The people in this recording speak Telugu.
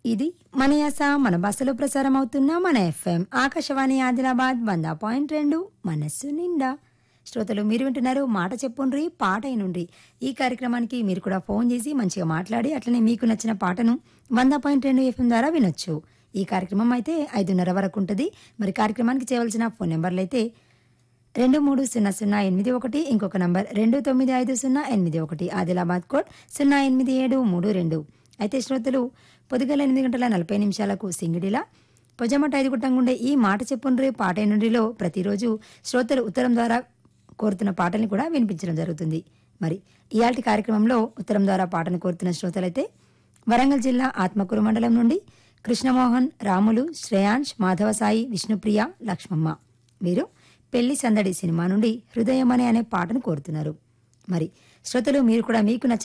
ఇది మన యాస మన భాషలో ప్రసారం అవుతున్న మన ఎఫ్ఎం ఆకాశవాణి ఆదిలాబాద్ వంద పాయింట్ రెండు మనస్సు నిండా శ్రోతలు మీరు వింటున్నారు మాట చెప్పుండ్రి పాట అయినుండ్రి ఈ కార్యక్రమానికి మీరు కూడా ఫోన్ చేసి మంచిగా మాట్లాడి అట్లనే మీకు నచ్చిన పాటను వంద పాయింట్ రెండు ఎఫ్ఎం ద్వారా వినొచ్చు ఈ కార్యక్రమం అయితే ఐదున్నర వరకు ఉంటుంది మరి కార్యక్రమానికి చేయవలసిన ఫోన్ నెంబర్లు అయితే రెండు మూడు సున్నా సున్నా ఎనిమిది ఒకటి ఇంకొక నంబర్ రెండు తొమ్మిది ఐదు సున్నా ఎనిమిది ఒకటి ఆదిలాబాద్ కోడ్ సున్నా ఎనిమిది ఏడు మూడు రెండు అయితే శ్రోతలు పొద్దుగల ఎనిమిది గంటల నలభై నిమిషాలకు సింగిడిలా పొజమట ఐదు గుట్టంగుండే ఈ మాట చెప్పుండ్రి పాట నుండిలో ప్రతిరోజు శ్రోతలు ఉత్తరం ద్వారా కోరుతున్న పాటల్ని కూడా వినిపించడం జరుగుతుంది మరి ఇయాల్టి కార్యక్రమంలో ఉత్తరం ద్వారా పాటను కోరుతున్న శ్రోతలైతే వరంగల్ జిల్లా ఆత్మకూరు మండలం నుండి కృష్ణమోహన్ రాములు శ్రేయాంష్ మాధవసాయి విష్ణుప్రియ లక్ష్మమ్మ వీరు పెళ్లి సందడి సినిమా నుండి హృదయం అనే అనే పాటను కోరుతున్నారు మరి శ్రోతలు మీరు కూడా మీకు నచ్చిన